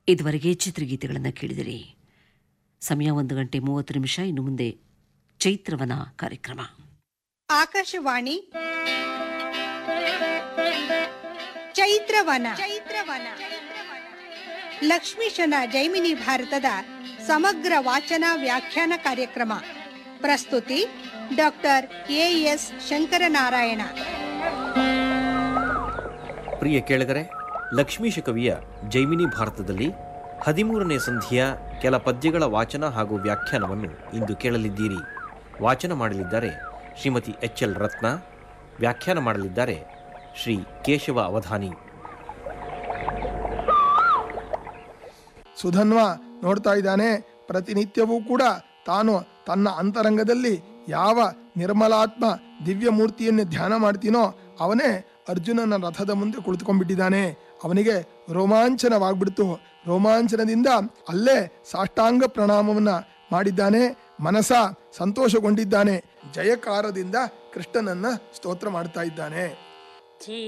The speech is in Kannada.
ಇದುವರೆಗೆ ಚಿತ್ರಗೀತೆಗಳನ್ನು ಕೇಳಿದಿರಿ ಸಮಯ ಒಂದು ಗಂಟೆ ಮೂವತ್ತು ನಿಮಿಷ ಇನ್ನು ಮುಂದೆ ಚೈತ್ರವನ ಕಾರ್ಯಕ್ರಮ ಆಕಾಶವಾಣಿ ಚೈತ್ರವನ ಚೈತ್ರವನ ಲಕ್ಷ್ಮೀಶನ ಜೈಮಿನಿ ಭಾರತದ ಸಮಗ್ರ ವಾಚನ ವ್ಯಾಖ್ಯಾನ ಕಾರ್ಯಕ್ರಮ ಪ್ರಸ್ತುತಿ ಡಾಕ್ಟರ್ ಎ ಎಸ್ ಶಂಕರನಾರಾಯಣ ಪ್ರಿಯ ಕೇಳಿದರೆ ಲಕ್ಷ್ಮೀಶ ಕವಿಯ ಜೈಮಿನಿ ಭಾರತದಲ್ಲಿ ಹದಿಮೂರನೇ ಸಂಧಿಯ ಕೆಲ ಪದ್ಯಗಳ ವಾಚನ ಹಾಗೂ ವ್ಯಾಖ್ಯಾನವನ್ನು ಇಂದು ಕೇಳಲಿದ್ದೀರಿ ವಾಚನ ಮಾಡಲಿದ್ದಾರೆ ಶ್ರೀಮತಿ ಎಚ್ ಎಲ್ ರತ್ನ ವ್ಯಾಖ್ಯಾನ ಮಾಡಲಿದ್ದಾರೆ ಶ್ರೀ ಕೇಶವ ಅವಧಾನಿ ಸುಧನ್ವ ನೋಡ್ತಾ ಇದ್ದಾನೆ ಪ್ರತಿನಿತ್ಯವೂ ಕೂಡ ತಾನು ತನ್ನ ಅಂತರಂಗದಲ್ಲಿ ಯಾವ ನಿರ್ಮಲಾತ್ಮ ದಿವ್ಯ ಮೂರ್ತಿಯನ್ನು ಧ್ಯಾನ ಮಾಡ್ತೀನೋ ಅವನೇ ಅರ್ಜುನನ ರಥದ ಮುಂದೆ ಕುಳಿತುಕೊಂಡ್ಬಿಟ್ಟಿದ್ದಾನೆ ಅವನಿಗೆ ರೋಮಾಂಚನವಾಗ್ಬಿಡ್ತು ರೋಮಾಂಚನದಿಂದ ಅಲ್ಲೇ ಸಾಷ್ಟಾಂಗ ಪ್ರಣಾಮವನ್ನ ಮಾಡಿದ್ದಾನೆ ಮನಸ ಸಂತೋಷಗೊಂಡಿದ್ದಾನೆ ಜಯಕಾರದಿಂದ ಕೃಷ್ಣನನ್ನ ಸ್ತೋತ್ರ ಮಾಡ್ತಾ ಇದ್ದಾನೆ